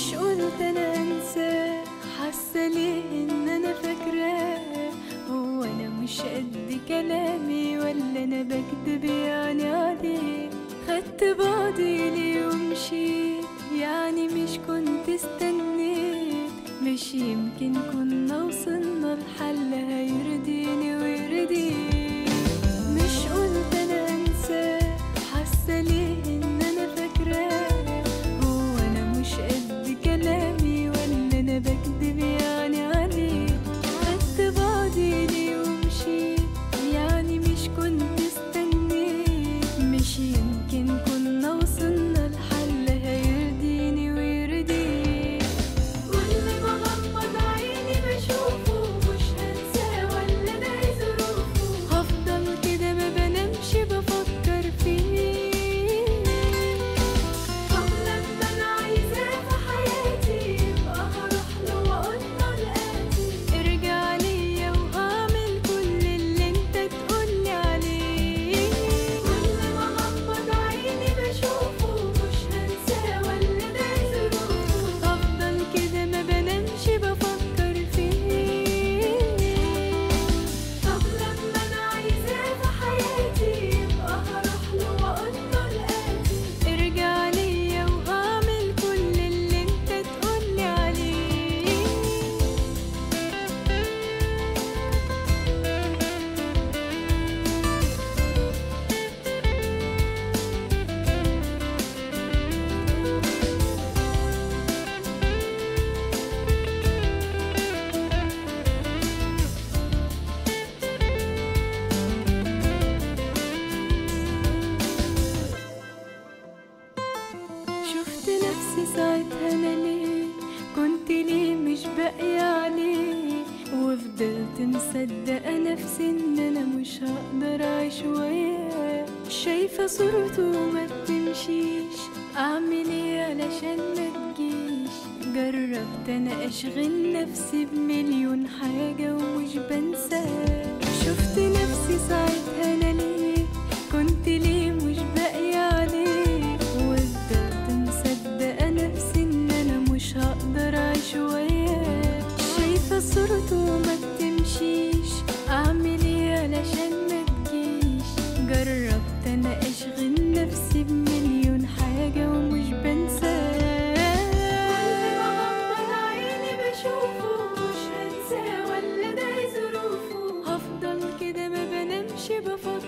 مش قلت انا انساه حاسه ليه ان انا فاكراه هو انا مش قد كلامي ولا انا بكدب يعني عليه خدت بعضي ليه ومشيت يعني مش كنت استنيت مش يمكن كنا وصلنا لحل هيرضيني ويرضيه مش قلت انا انساه حاسه ليه ان انا فاكراه هو انا مش قد كلامي ولا انا بكدب يعني عليه خدت بعضي ليه ومشيت يعني مش كنت استنيت مش يمكن كنا وصلنا لحل هيرضيني ويرضيه كل ما غمض عيني بشوفه مش هنساه ولا ده ظروفه هفضل كده ما بنامش بفكر فيه طب لما انا عايزاه في حياتي يبقى هروح له واقول له الاتي ارجع ليا وهعمل كل اللي انت تقولي عليه كل ما غمض عيني بشوفه مش هنساه ولا ده ظروفه هفضل كده ما بنامش بفكر فيه طب لما انا عايزاه في حياتي يبقى هروح له واقول له الاتي ارجع ليا وهعمل كل اللي انت تقولي عليه شفت نفسي ساعتها انا ليه كنت ليه مش باقية عليه وفضلت مصدقة نفسي ان انا مش هقدر اعيش وياه شايفة صورته وما بتمشيش اعمل ايه علشان ما تجيش جربت انا اشغل نفسي بمليون حاجة ومش بنساه شفت نفسي ساعتها انا ليه كنت ليه مش باقية عليه وفضلت مصدقة نفسي ان انا مش هقدر اعيش وياه شايفة صورته وما بتمشيش اعمل ايه علشان ما تجيش جربت انا اشغل نفسي بمليون حاجة ومش بنساه كل ما غمض عيني بشوفه مش هنساه ولا ده ظروفه هفضل كده ما بنامش بفكر